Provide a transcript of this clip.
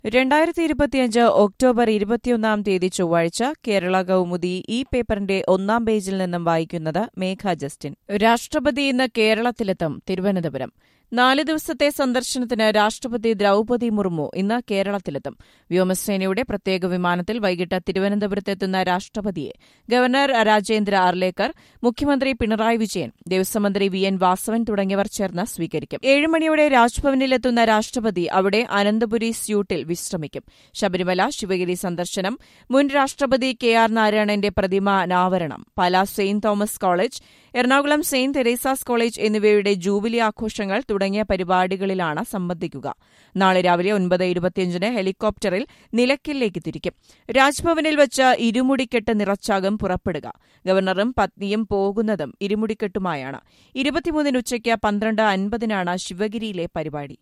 രണ്ടായിരത്തി ഇരുപത്തിയഞ്ച് ഒക്ടോബർ ഇരുപത്തിയൊന്നാം തീയതി ചൊവ്വാഴ്ച കേരള കൗമുദി ഈ പേപ്പറിന്റെ ഒന്നാം പേജിൽ നിന്നും വായിക്കുന്നത് മേഘ ജസ്റ്റിൻ രാഷ്ട്രപതി ഇന്ന് കേരളത്തിലെത്തും തിരുവനന്തപുരം നാല് ദിവസത്തെ സന്ദർശനത്തിന് രാഷ്ട്രപതി ദ്രൌപതി മുർമു ഇന്ന് കേരളത്തിലെത്തും വ്യോമസേനയുടെ പ്രത്യേക വിമാനത്തിൽ വൈകിട്ട് തിരുവനന്തപുരത്തെത്തുന്ന രാഷ്ട്രപതിയെ ഗവർണർ രാജേന്ദ്ര അർലേക്കർ മുഖ്യമന്ത്രി പിണറായി വിജയൻ ദേവസ്വം മന്ത്രി വി എൻ വാസവൻ തുടങ്ങിയവർ ചേർന്ന് സ്വീകരിക്കും ഏഴ് മണിയോടെ രാജ്ഭവനിലെത്തുന്ന രാഷ്ട്രപതി അവിടെ അനന്തപുരി സ്യൂട്ടിൽ വിശ്രമിക്കും ശബരിമല ശിവഗിരി സന്ദർശനം മുൻ രാഷ്ട്രപതി കെ ആർ നാരായണന്റെ പ്രതിമ അനാവരണം Pala saint Thomas college Ernakulam saint Teresa's college എന്നിവയുടെ ജൂബിലി ആഘോഷങ്ങൾ തുടങ്ങിയ പരിപാടികളിലാണ് സംബന്ധിക്കുക നാളെ രാവിലെ ഒൻപത് ഇരുപത്തിയഞ്ചിന് ഹെലികോപ്റ്ററിൽ നിലയ്ക്കലിലേക്ക് തിരിക്കും രാജ്ഭവനിൽ വച്ച് ഇരുമുടിക്കെട്ട് നിറച്ചാകും പുറപ്പെടുക ഗവർണറും പത്നിയും പോകുന്നതും ഇരുമുടിക്കെട്ടുമായാണ് ഇരുപത്തിമൂന്നിന് ഉച്ചയ്ക്ക് പന്ത്രണ്ട് അൻപതിനാണ് ശിവഗിരിയിലെ പരിപാടി